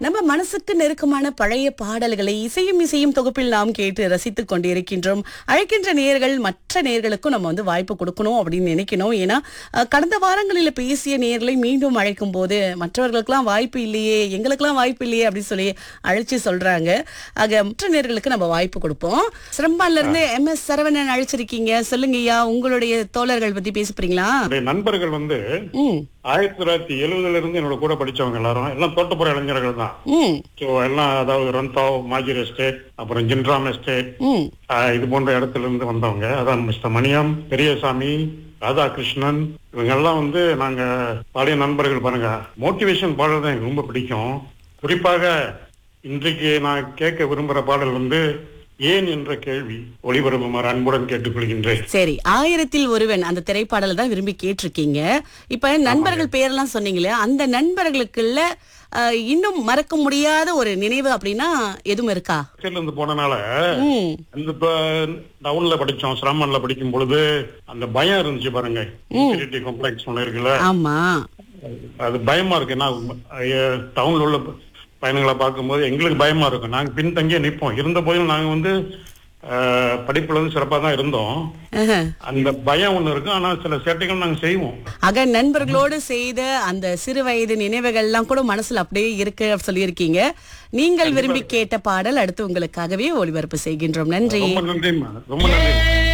நம்ம மனசுக்கு நெருக்கமான பழைய பாடல்களை இசையும் இசையும் தொகுப்பில் நாம் கேட்டு ரசித்துக் கொண்டிருக்கின்றோம் அழைக்கின்ற நேர்கள் மற்ற நேர்களுக்கும் நம்ம வந்து வாய்ப்பு கொடுக்கணும் அப்படின்னு நினைக்கணும் ஏன்னா அஹ், கடந்த வாரங்களில் பேசிய நேர்களை மீண்டும் அழைக்கும் போது மற்றவர்களுக்கெல்லாம் வாய்ப்பு இல்லையே எங்களுக்கெல்லாம் வாய்ப்பு இல்லையே அப்படின்னு சொல்லி அழைச்சு சொல்றாங்க ஆக மற்ற நேர்களுக்கு நம்ம வாய்ப்பு கொடுப்போம் சிரம்பான்ல இருந்து எம் எஸ் சரவணன் அழைச்சிருக்கீங்க சொல்லுங்க ஐயா உங்களுடைய தோழர்கள் பத்தி பேச போறீங்களா என்னுடைய நண்பர்கள் வந்து ம் ஆயிரத்தி தொள்ளாயிரத்தி எழுபதுல இருந்து என்னோட கூட படிச்சவங்க எல்லாரும் எல்லாம் தோட்டப்புற இளைஞர்கள் தான் ம் ஸோ எல்லாம் அதாவது ரந்தாவ் மாஜிர் எஸ்டேட் அப்புறம் ஜின்ராம் எஸ்டேட் ம் ஆஹ் இது போன்ற இடத்துல இருந்து வந்தவங்க அதான் மிஸ்டர் மணியம் பெரியசாமி ராதாகிருஷ்ணன் இவங்க எல்லாம் வந்து நாங்க பழைய நண்பர்கள் பாருங்க மோட்டிவேஷன் பாடல் தான் எனக்கு ரொம்ப பிடிக்கும் குறிப்பாக இன்றைக்கு நான் கேட்க விரும்புற பாடல் வந்து ஏன் என்ற கேள்வி ஒளிபரப்புமாறு அன்புடன் கேட்டுக்கொள்கின்றேன் சரி ஆயிரத்தில் ஒருவன் அந்த திரைப்பாடலை தான் விரும்பி கேட்டிருக்கீங்க இப்ப நண்பர்கள் பேரெல்லாம் சொன்னீங்களே அந்த நண்பர்களுக்குள்ள அஹ், இன்னும் மறக்க முடியாத ஒரு நினைவு அப்படின்னா எதுவும் இருக்கா ஹாஸ்டல்ல இருந்து போனனால ம் அந்த இப்ப டவுன்ல படிச்சோம் சிரமன்ல படிக்கும் பொழுது அந்த பயம் இருந்துச்சு பாருங்க இன்ஃபீரியாரிட்டி காம்ப்ளெக்ஸ் ஒண்ணு இருக்குல்ல ஆமா அது பயமா இருக்கு ஏன்னா டவுன்ல உள்ள பயணங்களை பார்க்கும்போது எங்களுக்கு பயமா இருக்கும் நாங்க பின்தங்கியே நிப்போம் இருந்த போதிலும் நாங்க வந்து அஹ், படிப்புல வந்து சிறப்பா தான் இருந்தோம் அஹ். அந்த பயம் ஒண்ணு இருக்கு ஆனா சில சேட்டைகள் நாங்க செய்வோம் ஆக நண்பர்களோடு செய்த அந்த சிறு வயது நினைவுகள்லாம் கூட மனசுல அப்படியே இருக்கு அப்படி சொல்லியிருக்கீங்க நீங்கள் விரும்பி கேட்ட பாடல் அடுத்து உங்களுக்காகவே ஒளிபரப்பு செய்கின்றோம் நன்றி ரொம்ப நன்றிம்மா ரொம்ப நன்றி